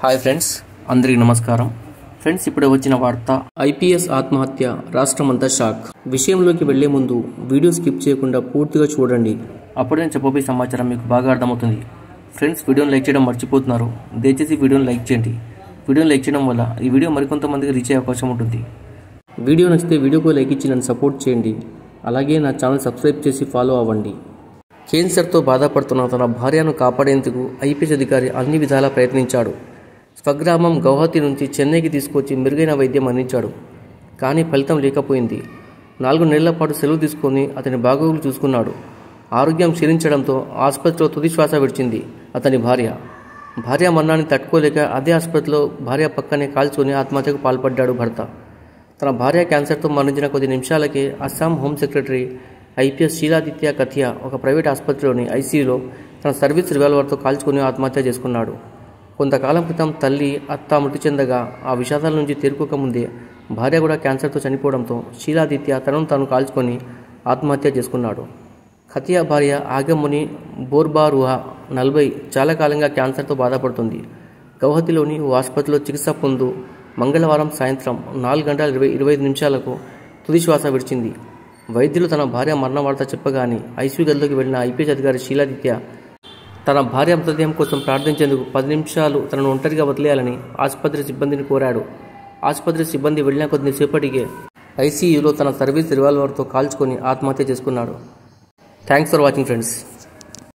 hi friends అందరికీ నమస్కారం friends ఇప్పుడే వచ్చిన వార్త ఐపీఎస్ ఆత్మహత్య రాష్ట్రమంతా షాక్ విషయంలోకి వెళ్లే ముందు వీడియో స్కిప్ చేయకుండా పూర్తిగా చూడండి అప్పుడే నేను చెప్పబోయే సమాచారం మీకు బాగా అర్థమవుతుంది ఫ్రెండ్స్ వీడియోని లైక్ చేయడం మర్చిపోతున్నారు దయచేసి వీడియోని లైక్ చేయండి వీడియోని లైక్ చేయడం వల్ల ఈ వీడియో మరికొంతమందికి రీచ్ అయ్యే అవకాశం ఉంటుంది వీడియో నచ్చితే వీడియోకు లైక్ ఇచ్చి నన్ను సపోర్ట్ చేయండి అలాగే నా ఛానల్ సబ్స్క్రైబ్ చేసి ఫాలో అవ్వండి కేన్సర్తో బాధపడుతున్న తన భార్యను కాపాడేందుకు ఐపీఎస్ అధికారి అన్ని విధాలా ప్రయత్నించాడు స్వగ్రామం గౌహతి నుంచి చెన్నైకి తీసుకొచ్చి మెరుగైన వైద్యం అందించాడు కానీ ఫలితం లేకపోయింది నాలుగు నెలల పాటు సెలవు తీసుకొని అతని బాగోగులు చూసుకున్నాడు ఆరోగ్యం క్షీణించడంతో ఆసుపత్రిలో తుది శ్వాస విడిచింది అతని భార్య భార్య మరణాన్ని తట్టుకోలేక అదే ఆసుపత్రిలో భార్య పక్కనే కాల్చుకొని ఆత్మహత్యకు పాల్పడ్డాడు భర్త తన భార్య క్యాన్సర్తో మరణించిన కొద్ది నిమిషాలకే Assam home secretary IPS Shiladitya Chetia ఒక ప్రైవేట్ ఆసుపత్రిలోని ఐసీయూలో తన సర్వీస్ రివాల్వర్తో కాల్చుకొని ఆత్మహత్య చేసుకున్నాడు కొంతకాలం క్రితం తల్లి అత్త మృతి చెందగా ఆ విషాదాల నుంచి తేరుకోకముందే భార్య కూడా క్యాన్సర్తో చనిపోవడంతో శీలాదిత్య తనను తాను కాల్చుకొని ఆత్మహత్య చేసుకున్నాడు ఖతియా భార్య ఆగముని బోర్బారుహా నలభై చాలా కాలంగా క్యాన్సర్తో బాధపడుతుంది గౌహతిలోని ఓ ఆసుపత్రిలో చికిత్స పొందు మంగళవారం సాయంత్రం నాలుగు గంటల ఇరవై ఇరవై ఐదు నిమిషాలకు తుది శ్వాస విడిచింది వైద్యులు తన భార్య మరణ వార్త చెప్పగానే ఐసీయూ గదిలోకి వెళ్లిన ఐపీఎస్ అధికారి శీలాదిత్య తన భార్య మృతదేహం కోసం ప్రార్థించేందుకు పది నిమిషాలు తనను ఒంటరిగా వదిలేయాలని ఆసుపత్రి సిబ్బందిని కోరాడు ఆసుపత్రి సిబ్బంది వెళ్లిన కొద్దిసేపటికే ఐసీయూలో తన సర్వీస్ రివాల్వర్తో కాల్చుకొని ఆత్మహత్య చేసుకున్నాడు థ్యాంక్స్ ఫర్ వాచింగ్ ఫ్రెండ్స్